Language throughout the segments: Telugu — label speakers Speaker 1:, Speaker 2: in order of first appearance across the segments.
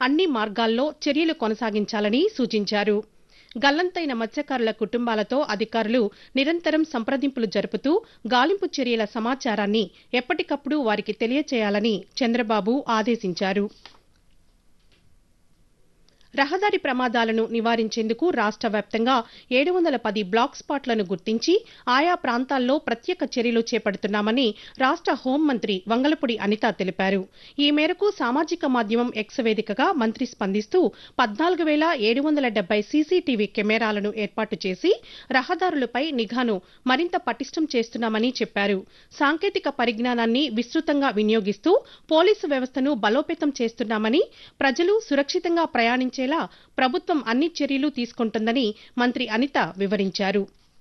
Speaker 1: అన్ని మార్గాల్లో చర్యలు కొనసాగించాలని సూచించారు గల్లంతైన మత్స్యకారుల కుటుంబాలతో అధికారులు నిరంతరం సంప్రదింపులు జరుపుతూ గాలింపు చర్యల సమాచారాన్ని ఎప్పటికప్పుడు వారికి తెలియచేయాలని చంద్రబాబు ఆదేశించారు రహదారి ప్రమాదాలను నివారించేందుకు రాష్ట్ర వ్యాప్తంగా ఏడు వందల పది బ్లాక్ స్పాట్లను గుర్తించి ఆయా ప్రాంతాల్లో ప్రత్యేక చర్యలు చేపడుతున్నామని రాష్ట్ర హోంమంత్రి వంగలపూడి అనిత తెలిపారు ఈ మేరకు సామాజిక మాధ్యమం ఎక్స్ వేదికగా మంత్రి స్పందిస్తూ పద్నాలుగు వేల ఏడు వందల డెబ్బై సీసీటీవీ కెమెరాలను ఏర్పాటు చేసి రహదారులపై నిఘాను మరింత పటిష్టం చేస్తున్నామని చెప్పారు సాంకేతిక పరిజ్ఞానాన్ని విస్తృతంగా వినియోగిస్తూ పోలీసు వ్యవస్థను బలోపేతం చేస్తున్నామని ప్రజలు సురక్షితంగా ప్రయాణించేలా ప్రభుత్వం అన్ని చర్యలు తీసుకుంటుందని మంత్రి అనిత వివరించారు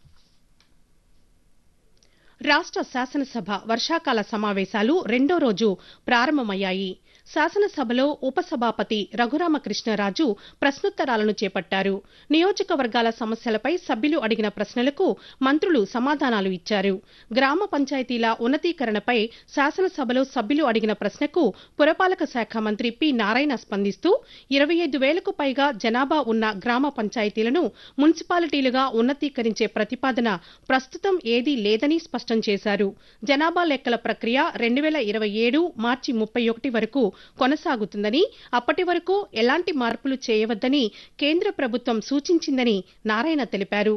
Speaker 1: రాష్ట్ర శాసనసభ వర్షాకాల సమావేశాలు రెండో రోజు ప్రారంభమయ్యాయి శాసనసభలో ఉపసభాపతి రఘురామకృష్ణరాజు ప్రశ్నోత్తరాలను చేపట్టారు నియోజకవర్గాల సమస్యలపై సభ్యులు అడిగిన ప్రశ్నలకు మంత్రులు సమాధానాలు ఇచ్చారు గ్రామ పంచాయతీల ఉన్నతీకరణపై శాసనసభలో సభ్యులు అడిగిన ప్రశ్నకు పురపాలక శాఖ మంత్రి పి నారాయణ స్పందిస్తూ ఇరవై ఐదు వేలకు పైగా జనాభా ఉన్న గ్రామ పంచాయతీలను మున్సిపాలిటీలుగా ఉన్నతీకరించే ప్రతిపాదన ప్రస్తుతం ఏదీ లేదని స్పష్టం చేశారు జనాభా లెక్కల ప్రక్రియ రెండు వేల ఇరవై ఏడు మార్చి ముప్పై ఒకటి వరకు కొనసాగుతుందని అప్పటి వరకు ఎలాంటి మార్పులు చేయవద్దని కేంద్ర ప్రభుత్వం సూచించిందని నారాయణ తెలిపారు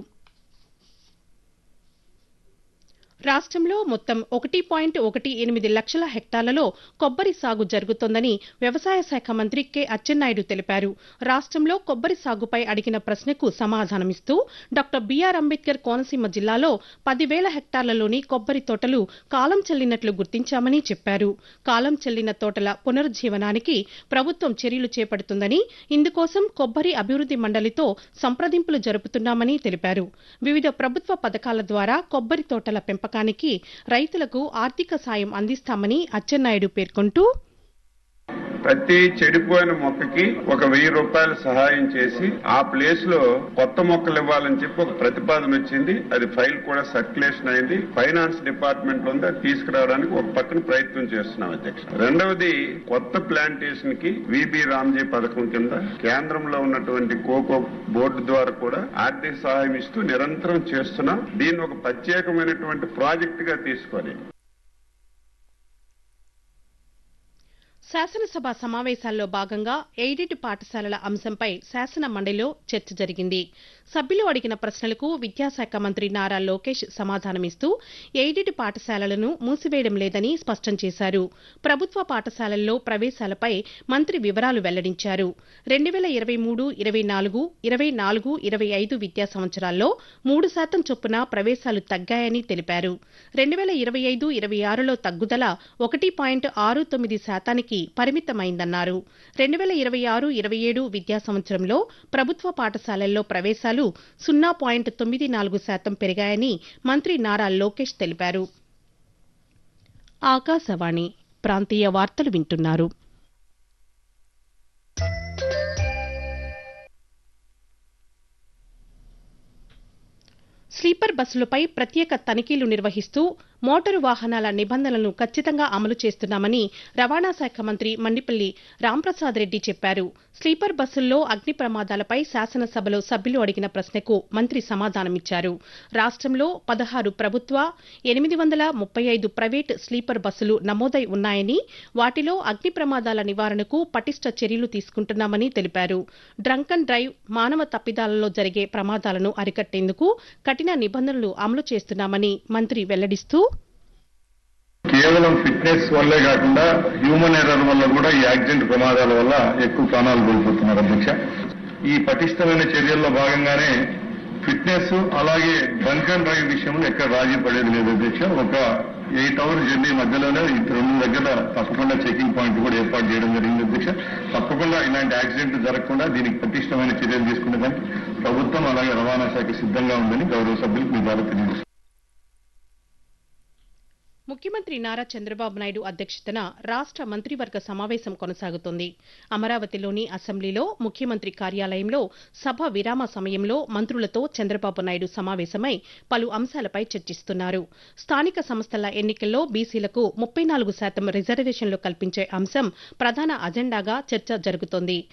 Speaker 1: రాష్ట్రంలో మొత్తం ఒకటి పాయింట్ ఒకటి ఎనిమిది లక్షల హెక్టార్లలో కొబ్బరి సాగు జరుగుతోందని వ్యవసాయ శాఖ మంత్రి కె అచ్చెన్నాయుడు తెలిపారు రాష్ట్రంలో కొబ్బరి సాగుపై అడిగిన ప్రశ్నకు సమాధానమిస్తూ డాక్టర్ బిఆర్ అంబేద్కర్ కోనసీమ జిల్లాలో పదివేల హెక్టార్లలోని కొబ్బరి తోటలు కాలం చెల్లినట్లు గుర్తించామని చెప్పారు కాలం చెల్లిన తోటల పునరుజ్జీవనానికి ప్రభుత్వం చర్యలు చేపడుతుందని ఇందుకోసం కొబ్బరి అభివృద్ది మండలితో సంప్రదింపులు జరుపుతున్నామని తెలిపారు వివిధ ప్రభుత్వ పథకాల ద్వారా కొబ్బరి తోటల పెంపకానికి రైతులకు ఆర్థిక సాయం అందిస్తామని అచ్చెన్నాయుడు పేర్కొంటూ
Speaker 2: ప్రతి చెడిపోయిన మొక్కకి ఒక వెయ్యి రూపాయలు సహాయం చేసి ఆ ప్లేస్ లో కొత్త మొక్కలు ఇవ్వాలని చెప్పి ఒక ప్రతిపాదన వచ్చింది అది ఫైల్ కూడా సర్క్యులేషన్ అయింది ఫైనాన్స్ డిపార్ట్మెంట్ లో ఉంది అది తీసుకురావడానికి ఒక పక్కన ప్రయత్నం చేస్తున్నాం అధ్యక్ష రెండవది కొత్త ప్లాంటేషన్ కి విబి రామ్జీ పథకం కింద కేంద్రంలో ఉన్నటువంటి కోకో బోర్డు ద్వారా కూడా ఆర్థిక సహాయం ఇస్తూ నిరంతరం చేస్తున్నాం దీన్ని ఒక ప్రత్యేకమైనటువంటి ప్రాజెక్ట్ గా తీసుకొని
Speaker 1: శాసనసభ సమావేశాల్లో భాగంగా ఎయిడెడ్ పాఠశాలల అంశంపై శాసన మండలిలో చర్చ జరిగింది సభ్యులు అడిగిన ప్రశ్నలకు విద్యాశాఖ మంత్రి నారా లోకేష్ సమాధానమిస్తూ ఎయిడెడ్ పాఠశాలలను మూసివేయడం లేదని స్పష్టం చేశారు ప్రభుత్వ పాఠశాలల్లో ప్రవేశాలపై మంత్రి వివరాలు వెల్లడించారు రెండు వేల ఇరవై మూడు ఇరవై నాలుగు ఇరవై నాలుగు ఇరవై ఐదు విద్యా సంవత్సరాల్లో మూడు శాతం చొప్పున ప్రవేశాలు తగ్గాయని తెలిపారు రెండు వేల ఇరవై ఐదు ఇరవై ఆరులో తగ్గుదల ఒకటి పాయింట్ ఆరు తొమ్మిది శాతానికి పరిమితమైందన్నారు రెండు వేల ఇరవై ఆరు ఇరవై ఏడు విద్యా సంవత్సరంలో ప్రభుత్వ పాఠశాలల్లో ప్రవేశాలు సున్నా పాయింట్ తొమ్మిది నాలుగు శాతం పెరిగాయని మంత్రి నారా లోకేష్ తెలిపారు ఆకాశవాణి ప్రాంతీయ వార్తలు వింటున్నారు స్లీపర్ బస్సులపై ప్రత్యేక తనిఖీలు నిర్వహిస్తూ మోటారు వాహనాల నిబంధనలను ఖచ్చితంగా అమలు చేస్తున్నామని రవాణా శాఖ మంత్రి మండిపల్లి రాంప్రసాద్ రెడ్డి చెప్పారు స్లీపర్ బస్సుల్లో అగ్ని ప్రమాదాలపై శాసనసభలో సభ్యులు అడిగిన ప్రశ్నకు మంత్రి సమాధానమిచ్చారు రాష్ట్రంలో పదహారు ప్రభుత్వ ఎనిమిది వందల ముప్పై ఐదు ప్రైవేట్ స్లీపర్ బస్సులు నమోదై ఉన్నాయని వాటిలో అగ్ని ప్రమాదాల నివారణకు పటిష్ట చర్యలు తీసుకుంటున్నామని తెలిపారు డ్రంక్ అండ్ డ్రైవ్ మానవ తప్పిదాలలో జరిగే ప్రమాదాలను అరికట్టేందుకు కఠిన నిబంధనలు అమలు చేస్తున్నామని మంత్రి వెల్లడిస్తూ
Speaker 3: కేవలం ఫిట్నెస్ వల్లే కాకుండా హ్యూమన్ ఎర్రర్ వల్ల కూడా ఈ యాక్సిడెంట్ ప్రమాదాల వల్ల ఎక్కువ ప్రాణాలు కోల్పోతున్నారు అధ్యక్ష ఈ పటిష్టమైన చర్యల్లో భాగంగానే ఫిట్నెస్ అలాగే డ్రంక్ అండ్ డ్రైవ్ విషయంలో ఎక్కడ రాజీ పడేది లేదు అధ్యక్ష ఒక ఎయిట్ అవర్స్ జర్నీ మధ్యలోనే ఈ రెండు దగ్గర తప్పకుండా చెకింగ్ పాయింట్ కూడా ఏర్పాటు చేయడం జరిగింది అధ్యక్ష తప్పకుండా ఇలాంటి యాక్సిడెంట్ జరగకుండా దీనికి పటిష్టమైన చర్యలు తీసుకునే దానికి ప్రభుత్వం అలాగే రవాణా శాఖ సిద్ధంగా ఉందని గౌరవ సభ్యులకు మీ ద్వారా తెలియజేస్తారు
Speaker 1: ముఖ్యమంత్రి నారా చంద్రబాబు నాయుడు అధ్యక్షతన రాష్ట్ర మంత్రివర్గ సమావేశం కొనసాగుతోంది అమరావతిలోని అసెంబ్లీలో ముఖ్యమంత్రి కార్యాలయంలో సభ విరామ సమయంలో మంత్రులతో చంద్రబాబు నాయుడు సమావేశమై పలు అంశాలపై చర్చిస్తున్నారు స్థానిక సంస్థల ఎన్నికల్లో బీసీలకు ముప్పై నాలుగు శాతం రిజర్వేషన్లు కల్పించే అంశం ప్రధాన అజెండాగా చర్చ జరుగుతోంది